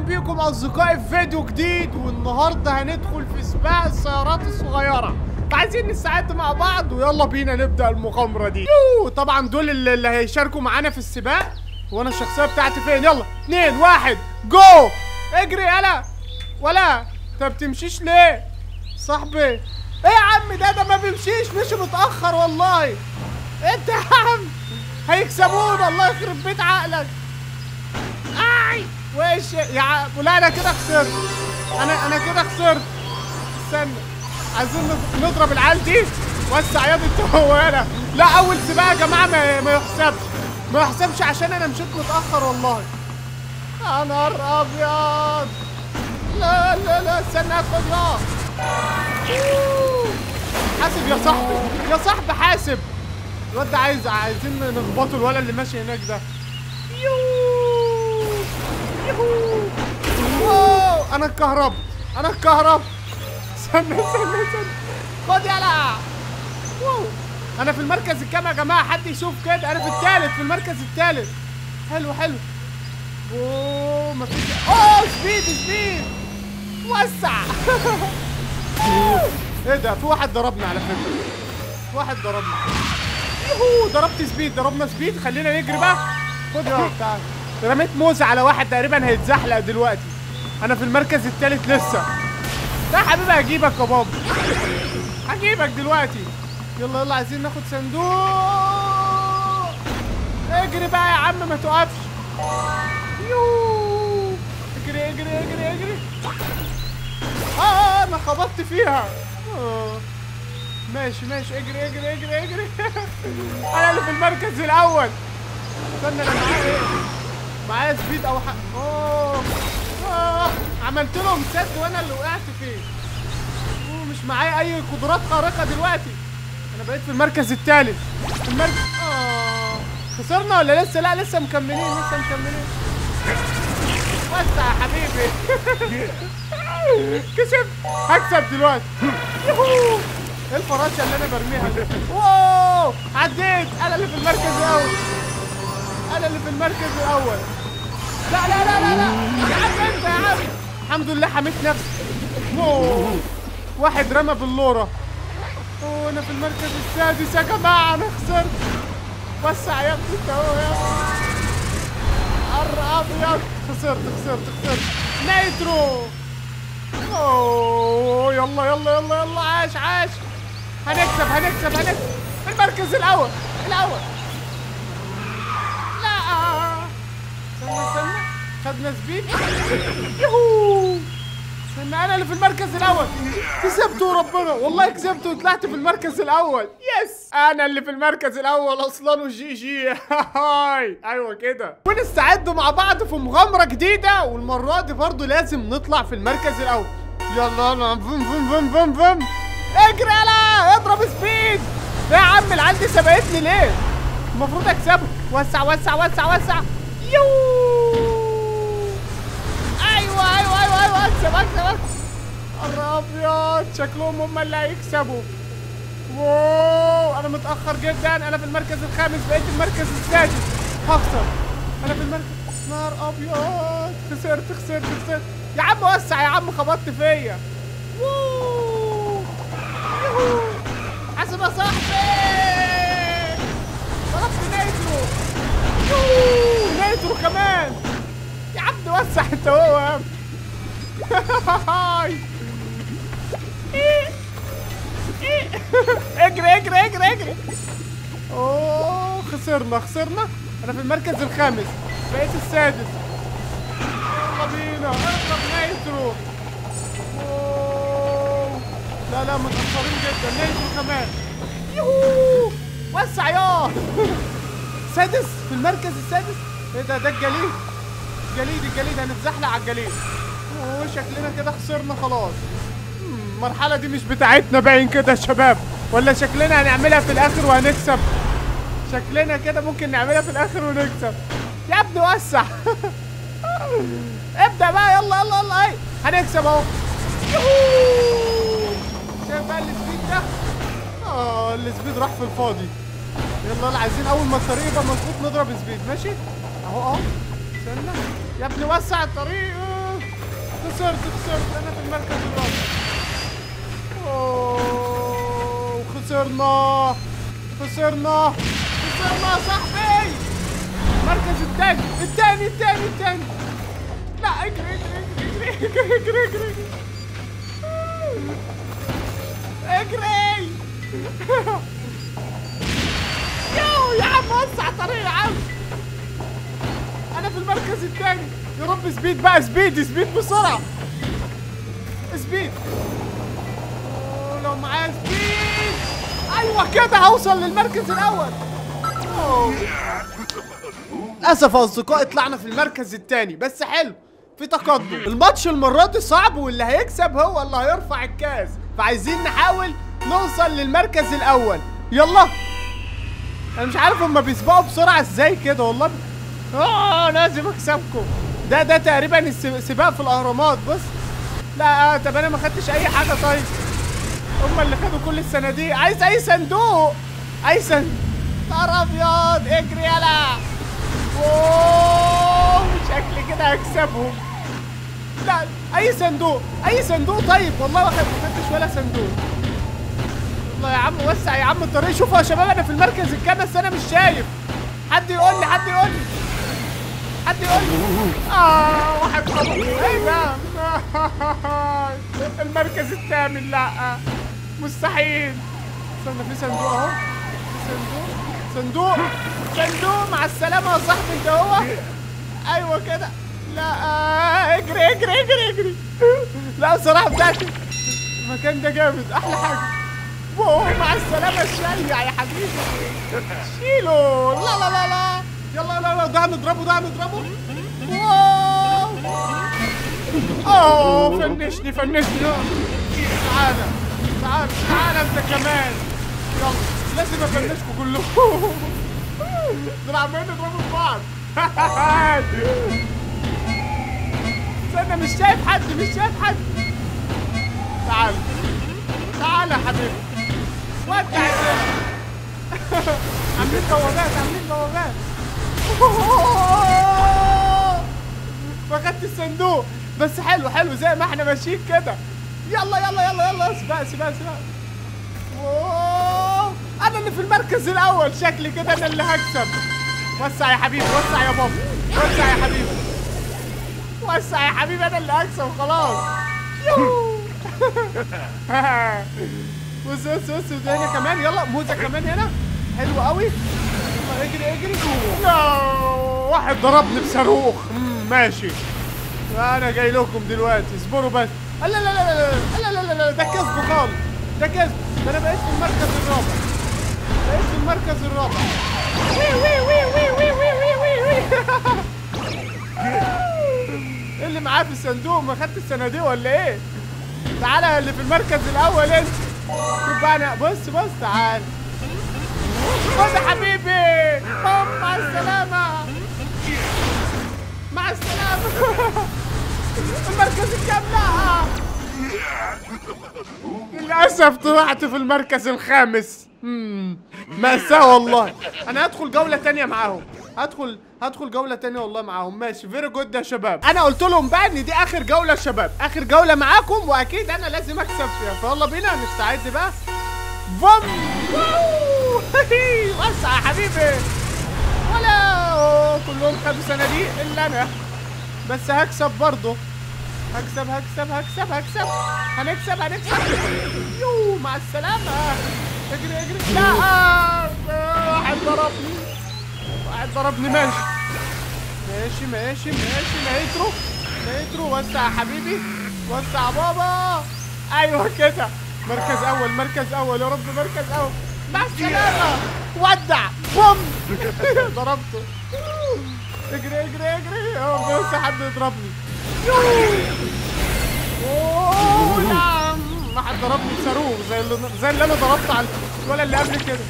بيكم اصدقائي في فيديو جديد والنهارده هندخل في سباق السيارات الصغيره فعايزين نستعد مع بعض ويلا بينا نبدا المغامره دي يو طبعا دول اللي, اللي هيشاركوا معانا في السباق وانا الشخصيه بتاعتي فين يلا اتنين واحد جو اجري يلا ولا انت بتمشيش ليه صاحبي ايه يا عم ده ده ما بيمشيش مشي متاخر والله انت يا عم هيكسبونا الله يخرب بيت عقلك اي وش يا عم لا انا كده خسرت انا انا كده خسرت استنى عايزين نض- نضرب العيال دي وسع ياض انت هو انا لا اول سباق يا جماعه ما, ما يحسبش ما يحسبش عشان انا مشيت متاخر والله يا نهار ابيض لا لا لا استنى ادخل يا حاسب يا صاحبي يا صاحبي حاسب الواد ده عايز عايزين نخبطه الولد اللي ماشي هناك ده يو يهو واو انا اتكهربت انا اتكهربت استنى استنى استنى خد يلا واو انا في المركز الكام يا جماعه حد يشوف كده انا في الثالث في المركز الثالث حلو حلو اوه مفيش اوه سبيد سبيد وسع ايه ده في واحد ضربنا على فكره في واحد ضربنا يوهو ضربت سبيد ضربنا سبيد خلينا نجري بقى خد يا تعال رميت موزة على واحد تقريبا هيتزحلق دلوقتي انا في المركز الثالث لسه لا يا حبيبي هجيبك يا بابا هجيبك دلوقتي يلا يلا عايزين ناخد صندوق اجري بقى يا عم ما توقفش يو اجري اجري اجري اجري اه انا خبطت فيها آه. ماشي ماشي اجري اجري اجري اجري انا اللي في المركز الاول استنى انا معايا ايه معايا سبيد او حق اوه آه. عملت لهم سد وانا اللي وقعت فيه أوه، مش معايا اي قدرات خارقه دلوقتي انا بقيت في المركز الثالث المركز اه خسرنا ولا لسه لا لسه مكملين لسه مكملين وسع يا حبيبي كسبت هكسب دلوقتي يوهو ايه الفراشه اللي انا برميها دي واو عديت انا اللي في المركز الاول انا اللي في المركز الاول لا لا لا لا لا يا عم انت يا عم الحمد لله حميت نفسي واو واحد رمى باللوره اوه انا في المركز السادس يا جماعه انا خسرت وسع يا ابني انت اهو يا نهار ابيض خسرت خسرت خسرت نيترو اوه يلا يلا يلا يلا عاش عاش هنكسب هنكسب هنكسب المركز الاول الاول لا استنى استنى خدنا سبيد يهو استنى انا اللي في المركز الاول كسبت وربنا والله كسبت وطلعت في المركز الاول يس انا اللي في المركز الاول اصلا وجي جي هاي ايوه كده ونستعد مع بعض في مغامره جديده والمره دي برضو لازم نطلع في المركز الاول يلا يلا فم فم فم فم فم اجري يلا اضرب سبيد يا عم العيال دي سبقتني ليه المفروض اكسبه وسع وسع وسع وسع يو ايوه ايوه ايوه ايوه اكسب اكسب اكسب نهار ابيض شكلهم هم اللي هيكسبوا واو انا متاخر جدا انا في المركز الخامس بقيت المركز السادس هخسر انا في المركز نهار ابيض خسرت خسرت خسرت يا عم وسع يا عم خبطت فيا واو يوهو. حاسب يا صاحبي ضربت نيترو يوه. نيترو كمان يا عم وسع انت هو يا عم هاي. إيه. إيه. اجري اجري اجري اجري اوه خسرنا خسرنا انا في المركز الخامس بقيت السادس يلا بينا اضرب نيترو أوه. لا لا متأخرين جدا نيترو كمان يوهو وسع يا سادس في المركز السادس ايه ده ده الجليد جليد الجليد هنتزحلق على الجليد اوه شكلنا كده خسرنا خلاص مم، المرحلة دي مش بتاعتنا باين كده يا شباب ولا شكلنا هنعملها في الآخر وهنكسب شكلنا كده ممكن نعملها في الآخر ونكسب يا ابني وسع ابدأ بقى يلا يلا يلا اي هنكسب اهو يوهو. شايف بقى السبيد ده اه السبيد راح في الفاضي يلا يلا عايزين اول ما الطريق يبقى مظبوط نضرب سبيد ماشي اهو اهو استنى يا ابني وسع الطريق آه. خسرت خسرت انا في المركز الرابع اوه خسرنا خسرنا خسرنا يا صاحبي المركز الثاني الثاني الثاني الثاني لا اجري اجري اجري اجري اجري اجري اجري اجري يو يا عم وسع طريق يا عم انا في المركز الثاني يا رب سبيد بقى سبيد سبيد بسرعه سبيد أوه، لو معايا سبيد ايوه كده هوصل للمركز الاول أوه. للاسف يا اصدقائي طلعنا في المركز الثاني بس حلو في تقدم الماتش المره دي صعب واللي هيكسب هو اللي هيرفع الكاس فعايزين نحاول نوصل للمركز الاول يلا انا مش عارف هما بيسبقوا بسرعه ازاي كده والله اه لازم اكسبكم ده ده تقريبا الس- سباق في الاهرامات بص لا طب انا ما خدتش اي حاجه طيب هما اللي خدوا كل الصناديق عايز اي صندوق اي صندوق نهار ابيض اجري يلا اوه شكلي كده هكسبهم لا اي صندوق اي صندوق طيب والله ما خد- ما خدتش ولا صندوق والله يا عم وسع يا عم الطريق شوفوا يا شباب انا في المركز الكام بس انا مش شايف حد يقول لي حد يقول لي حد يقول لي اه واحد خبط ايه ده المركز الثامن لا مستحيل استنى في صندوق اهو في صندوق صندوق صندوق مع السلامة يا صاحبي انت هو ايوه كده لا آه، اجري اجري اجري اجري لا بصراحة بتاعتي المكان ده جامد احلى حاجة واو مع السلامة الشيع يا حبيبي شيله لا لا لا لا يلا لا لا ده هنضربه ده هنضربه واو اوه فنشني فنشني تعالى تعالى تعالى انت كمان يلا لازم افنشكم كلكم دول عمالين يضربوا في بعض استنى مش شايف حد مش شايف حد تعال تعال يا حبيبي ودع الدنيا عاملين بوابات عاملين بوابات فقدت الصندوق بس حلو حلو زي ما احنا ماشيين كده يلا يلا يلا يلا سباق سباق سباق أوه، انا اللي في المركز الاول شكلي كده انا اللي هكسب وسع يا حبيبي وسع يا بابا وسع يا حبيبي وسع يا حبيبي انا اللي هكسب خلاص يوه. بص بص بص وده هنا كمان يلا موزه كمان هنا حلو قوي يلا اجري اجري لا واحد ضربني بصاروخ مم، ماشي انا جاي لكم دلوقتي اصبروا بس لا لا لا لا لا لا لا لا ده كسب خالص ده كسب ده انا بقيت في المركز الرابع بقيت في المركز الرابع وي وي وي وي وي وي وي وي وي ايه اللي معاه في الصندوق ما خدت الصناديق ولا ايه تعالى اللي في المركز الاول انت شوف بقى انا بص بص تعال خد يا حبيبي هم مع السلامة مع السلامة المركز الكام لا للأسف طلعت في المركز الخامس مم، مأساة والله أنا هدخل جولة تانية معاهم هدخل هدخل جولة تانية والله معاهم ماشي فيري جود يا شباب أنا قلت لهم بقى إن دي آخر جولة يا شباب آخر جولة معاكم وأكيد أنا لازم أكسب فيها فيلا بينا نستعد بقى بوم واو وسع يا حبيبي ولا أوه، كلهم خدوا صناديق إلا أنا بس هكسب برضه هكسب هكسب هكسب هكسب هنكسب هنكسب يو مع السلامة اجري اجري لا آه، واحد ضربني واحد ضربني ماشي ماشي ماشي ماشي مايترو مايترو وسع يا حبيبي وسع يا بابا ايوه كده مركز اول مركز اول يا رب مركز اول مع السلامة ودع بوم ضربته اجري اجري اجري اه بس حد يضربني يو. اوه نعم واحد ضربني بصاروخ زي اللي زي اللي انا ضربت على ولا اللي قبل كده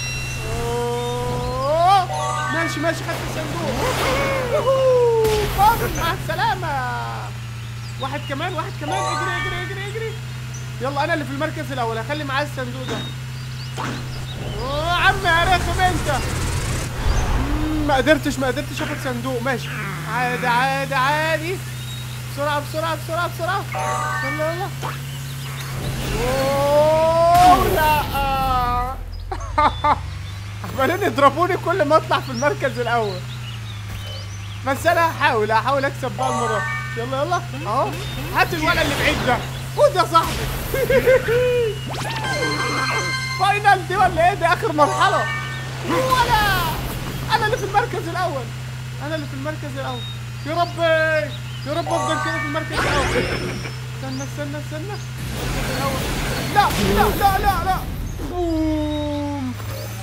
أوه. ماشي ماشي خدت الصندوق يوهو. بام، مع السلامة واحد كمان واحد كمان اجري اجري اجري اجري يلا انا اللي في المركز الاول هخلي معايا الصندوق ده أوه، يا عم يا رخم انت مم، ما قدرتش ما قدرتش اخد صندوق ماشي عادي عادي عادي بسرعة بسرعة بسرعة بسرعة يلا يلا أوه لا عمالين يضربوني كل ما اطلع في المركز الاول بس انا هحاول هحاول اكسب بقى المرة دي. يلا يلا اهو هات الولد اللي بعيد ده خد يا صاحبي فاينل دي ولا ايه دي اخر مرحلة ولا انا اللي في المركز الاول انا اللي في المركز الاول يا ربي يا رب افضل كده في المركز الاول استنى استنى استنى المركز الاول لا لا لا لا لا بوم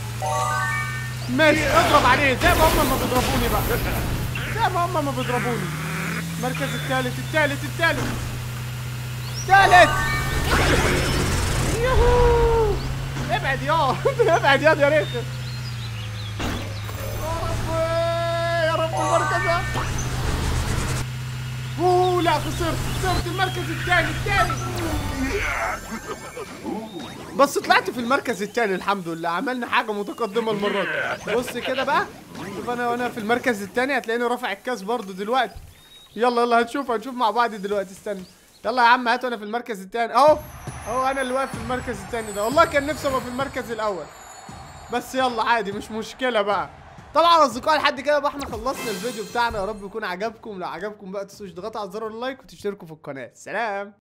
ماشي اضرب عليه زي ما هم ما بيضربوني بقى زي ما هم ما بيضربوني المركز الثالث الثالث الثالث الثالث يوهو ابعد يا ابعد يا يا ريخم يا رب يا رب المركز ده. اوه لا خسرت خسرت المركز الثاني الثاني بس طلعت في المركز الثاني الحمد لله عملنا حاجه متقدمه المره دي بص كده بقى شوف انا وانا في المركز الثاني هتلاقيني رافع الكاس برضو دلوقتي يلا يلا هنشوف هنشوف مع بعض دلوقتي استنى يلا يا عم هات وانا في المركز الثاني اهو اهو انا اللي واقف في المركز الثاني ده والله كان نفسي ابقى في المركز الاول بس يلا عادي مش مشكله بقى طبعا اصدقائي لحد كده بقى احنا خلصنا الفيديو بتاعنا يا رب يكون عجبكم لو عجبكم بقى تنسوش تضغطوا على زر اللايك وتشتركوا في القناه سلام